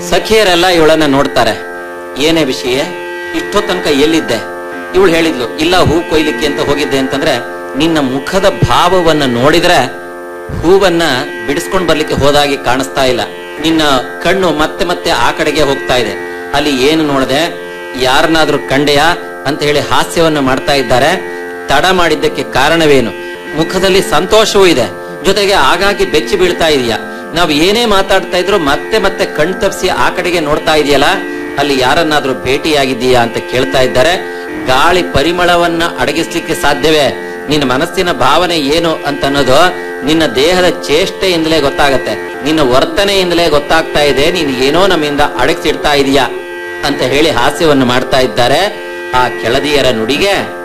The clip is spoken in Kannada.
ಸಖಿಯರೆಲ್ಲ ಇವಳನ್ನ ನೋಡ್ತಾರೆ ಏನೇ ವಿಷಯ ಇಷ್ಟೋ ತನಕ ಎಲ್ಲಿದ್ದೆ ಇವಳು ಹೇಳಿದ್ಲು ಇಲ್ಲ ಹೂ ಕೊಯ್ಲಿಕ್ಕೆ ಅಂತ ಹೋಗಿದ್ದೆ ಅಂತಂದ್ರೆ ನಿನ್ನ ಮುಖದ ಭಾವವನ್ನ ನೋಡಿದ್ರೆ ಹೂವನ್ನ ಬಿಡಿಸ್ಕೊಂಡ್ ಬರ್ಲಿಕ್ಕೆ ಹೋದಾಗೆ ಕಾಣಿಸ್ತಾ ಇಲ್ಲ ನಿನ್ನ ಕಣ್ಣು ಮತ್ತೆ ಮತ್ತೆ ಆ ಕಡೆಗೆ ಹೋಗ್ತಾ ಇದೆ ಅಲ್ಲಿ ಏನು ನೋಡದೆ ಯಾರನ್ನಾದ್ರೂ ಕಂಡೆಯಾ ಅಂತ ಹೇಳಿ ಹಾಸ್ಯವನ್ನ ಮಾಡ್ತಾ ಇದ್ದಾರೆ ತಡ ಮಾಡಿದ್ದಕ್ಕೆ ಕಾರಣವೇನು ಮುಖದಲ್ಲಿ ಸಂತೋಷವೂ ಇದೆ ಜೊತೆಗೆ ಆಗಾಗ್ಗೆ ಬೆಚ್ಚಿ ಬೀಳ್ತಾ ಇದೆಯಾ ನಾವು ಏನೇ ಮಾತಾಡ್ತಾ ಇದ್ರು ಮತ್ತೆ ಮತ್ತೆ ಕಣ್ ತಪ್ಸಿ ಆ ಕಡೆಗೆ ನೋಡ್ತಾ ಇದೆಯಲ್ಲ ಅಲ್ಲಿ ಯಾರನ್ನಾದ್ರೂ ಭೇಟಿಯಾಗಿದ್ದೀಯಾ ಅಂತ ಕೇಳ್ತಾ ಇದ್ದಾರೆ ಗಾಳಿ ಪರಿಮಳವನ್ನ ಅಡಗಿಸ್ಲಿಕ್ಕೆ ಸಾಧ್ಯವೇ ನಿನ್ನ ಮನಸ್ಸಿನ ಭಾವನೆ ಏನು ಅಂತ ಅನ್ನೋದು ನಿನ್ನ ದೇಹದ ಚೇಷ್ಟೆಯಿಂದಲೇ ಗೊತ್ತಾಗತ್ತೆ ನಿನ್ನ ವರ್ತನೆಯಿಂದಲೇ ಗೊತ್ತಾಗ್ತಾ ಇದೆ ನೀನು ಏನೋ ನಮ್ಮಿಂದ ಅಡಗಿಸಿಡ್ತಾ ಇದೀಯಾ ಅಂತ ಹೇಳಿ ಹಾಸ್ಯವನ್ನು ಮಾಡ್ತಾ ಇದ್ದಾರೆ ಆ ಕೆಳದಿಯರ ನುಡಿಗೆ